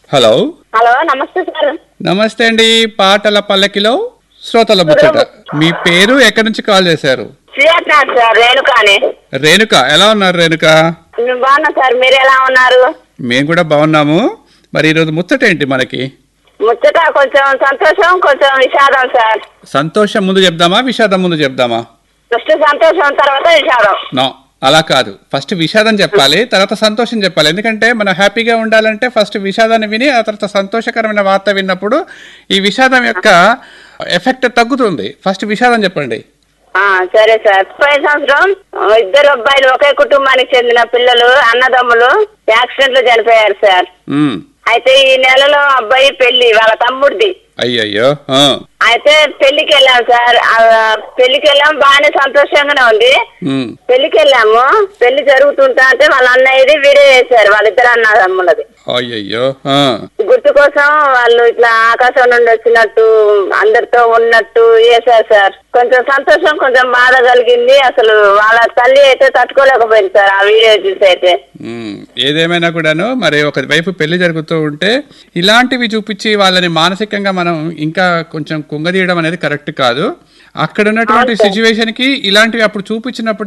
hello hello నమస్తే sir నమస్తే అండి పాటల పల్లకిలో శ్రోతల ముచ్చట మీ పేరు ఎక్కడి నుంచి కాల్ చేశారు శ్రీయత్నాథ్ సార్ రేణుకాని రేణుక ఎలా ఉన్నారు రేణుక మేము బాగున్నాం సార్ మీరు ఎలా ఉన్నారు మేము కూడా బాగున్నాము మరి ఈరోజు ముచ్చట ఏంటి మనకి ముచ్చట కొంచెం సంతోషం కొంచెం విషాదం సార్ సంతోషం ముందు చెప్దామా విషాదం ముందు చెప్దామా ఫస్ట్ సంతోషం తర్వాత విషాదం నో అలా కాదు ఫస్ట్ విషాదం చెప్పాలి తర్వాత సంతోషం చెప్పాలి ఎందుకంటే మనం హ్యాపీగా ఉండాలంటే ఫస్ట్ విషాదాన్ని విని ఆ తర్వాత సంతోషకరమైన వార్త విన్నప్పుడు ఈ విషాదం యొక్క ఎఫెక్ట్ తగ్గుతుంది ఫస్ట్ విషాదం చెప్పండి ఆ, సరే సార్ పోయిన సంవత్సరం ఆ, ఇద్దరు అబ్బాయిలు ఒకే కుటుంబానికి చెందిన పిల్లలు అన్నదమ్ములు యాక్సిడెంట్ లో చనిపోయారు సార్ ఉమ్, అయితే ఈ నెలలో అబ్బాయి పెళ్లి వాళ్ళ తమ్ముడిది అయ్యయ్యో ఆ, అయితే పెళ్లికి వెళ్ళాం సార్ ఆ, పెళ్లికి వెళ్ళాం బాగానే సంతోషంగానే ఉంది ఉమ్, పెళ్లికి వెళ్ళాము పెళ్లి జరుగుతుంటా అంటే వాళ్ళ అన్నయ్యది వీడియో చేశారు వాళ్ళిద్దరు అన్నదమ్ములది అయ్యయ్యో ఆ, గుర్తు కోసం వాళ్ళు ఇట్లా ఆకాశం నుండి వచ్చినట్టు అందరితో ఉన్నట్టు చేశారు సార్ కొంచెం సంతోషం కొంచెం బాధ కలిగింది అసలు వాళ్ళ తల్లి అయితే తట్టుకోలేకపోయింది సార్ ఆ వీడియో చూసి అయితే ఉమ్, ఏదేమైనా కూడాను మరి ఒక వైపు పెళ్లి జరుగుతూ ఉంటే ఇలాంటివి చూపించి వాళ్ళని మానసికంగా మనం ఇంకా కొంచెం కుంగదీయడం అనేది కరెక్ట్ కాదు అక్కడ ఉన్నటువంటి సిచ్యువేషన్ కి ఇలాంటివి అప్పుడు చూపించినప్పుడు